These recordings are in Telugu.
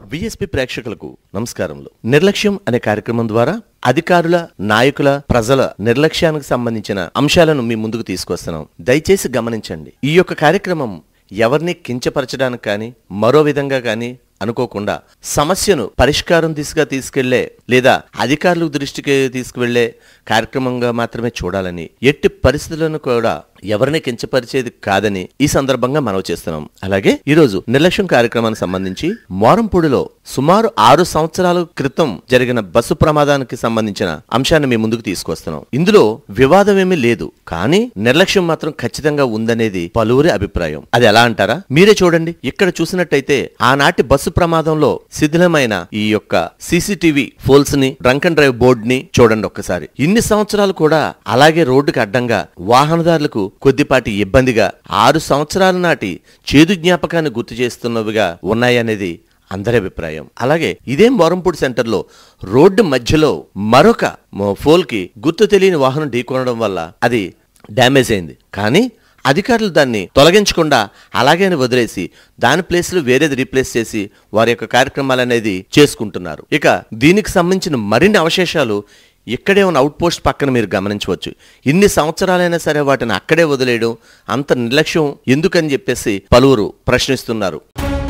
విఎస్పి ప్రేక్షకులకు నమస్కారములు నిర్లక్ష్యం అనే కార్యక్రమం ద్వారా అధికారుల నాయకుల ప్రజల నిర్లక్ష్యానికి సంబంధించిన అంశాలను మీ ముందుకు తీసుకొస్తున్నాం దయచేసి గమనించండి ఈ యొక్క కార్యక్రమం ఎవరిని కించపరచడానికి కానీ మరో విధంగా కానీ అనుకోకుండా సమస్యను పరిష్కారం దిశగా తీసుకెళ్లే లేదా అధికారుల దృష్టికి తీసుకువెళ్లే కార్యక్రమంగా మాత్రమే చూడాలని ఎట్టి పరిస్థితులను కూడా ఎవరిని కించపరిచేది కాదని ఈ సందర్భంగా మనవి చేస్తున్నాం అలాగే ఈరోజు నిర్లక్ష్యం కార్యక్రమానికి సంబంధించి మోరంపూడిలో సుమారు ఆరు సంవత్సరాల క్రితం జరిగిన బస్సు ప్రమాదానికి సంబంధించిన అంశాన్ని మీ ముందుకు తీసుకొస్తున్నాం ఇందులో వివాదం ఏమీ లేదు కానీ నిర్లక్ష్యం మాత్రం ఖచ్చితంగా ఉందనేది పలువురి అభిప్రాయం అది ఎలా అంటారా మీరే చూడండి ఇక్కడ చూసినట్టయితే ఆనాటి బస్సు ప్రమాదంలో శిథిలమైన ఈ యొక్క సీసీటీవీ ఫోల్స్ ని డ్రంక్ అండ్ డ్రైవ్ బోర్డ్ ని చూడండి ఒక్కసారి ఇన్ని సంవత్సరాలు కూడా అలాగే రోడ్డుకి అడ్డంగా వాహనదారులకు కొద్దిపాటి ఇబ్బందిగా ఆరు సంవత్సరాల నాటి చేదు జ్ఞాపకాన్ని గుర్తు చేస్తున్నవిగా ఉన్నాయనేది అందరి అభిప్రాయం అలాగే ఇదే మోరంపూడి సెంటర్లో రోడ్డు మధ్యలో మరొక ఫోల్ కి గుర్తు తెలియని వాహనం ఢీకొనడం వల్ల అది డ్యామేజ్ అయింది కానీ అధికారులు దాన్ని తొలగించకుండా అలాగే వదిలేసి దాని ప్లేస్లో వేరేది రీప్లేస్ చేసి వారి యొక్క కార్యక్రమాలు అనేది చేసుకుంటున్నారు ఇక దీనికి సంబంధించిన మరిన్ని అవశేషాలు ఇక్కడే ఉన్న అవుట్ పోస్ట్ పక్కన మీరు గమనించవచ్చు ఇన్ని సంవత్సరాలైనా సరే వాటిని అక్కడే వదిలేయడం అంత నిర్లక్ష్యం ఎందుకని చెప్పేసి పలువురు ప్రశ్నిస్తున్నారు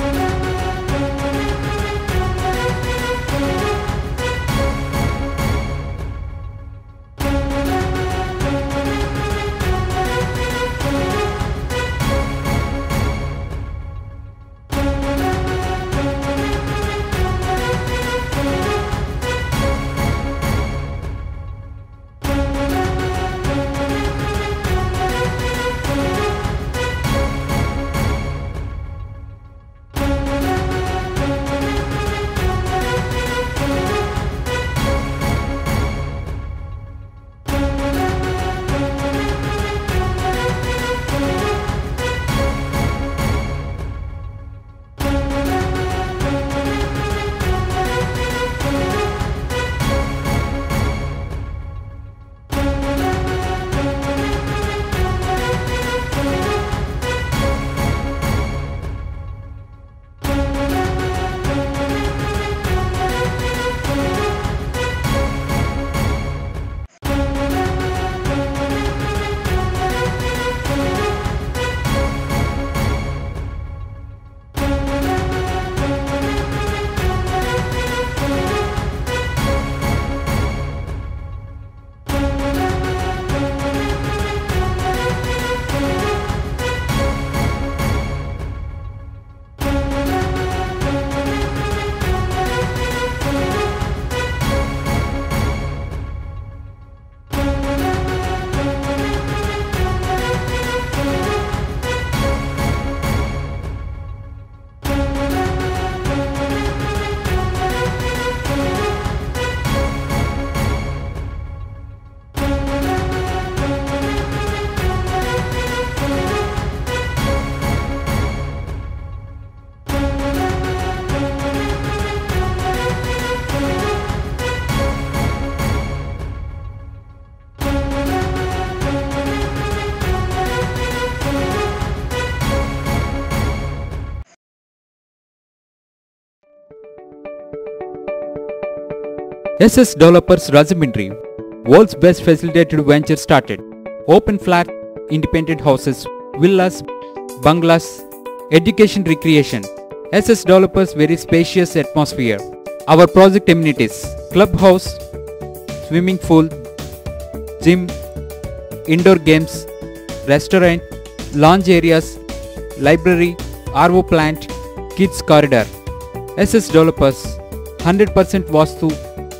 SS Developers Rajamindri, world's best facilitated venture started. Open flat, independent houses, villas, bungalows, education recreation. SS Developers very spacious atmosphere. Our project amenities, clubhouse, swimming pool, gym, indoor games, restaurant, lounge areas, library, RO plant, kids corridor. SS Developers, 100% Vastu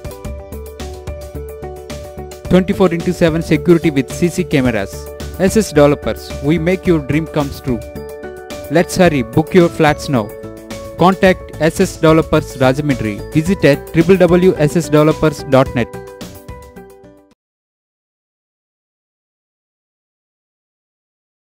24 into 7 security with CC cameras. SS Developers, we make your dream comes true. Let's hurry, book your flats now. Contact SS Developers Rajamindri. Visit at www.ssdevelopers.net.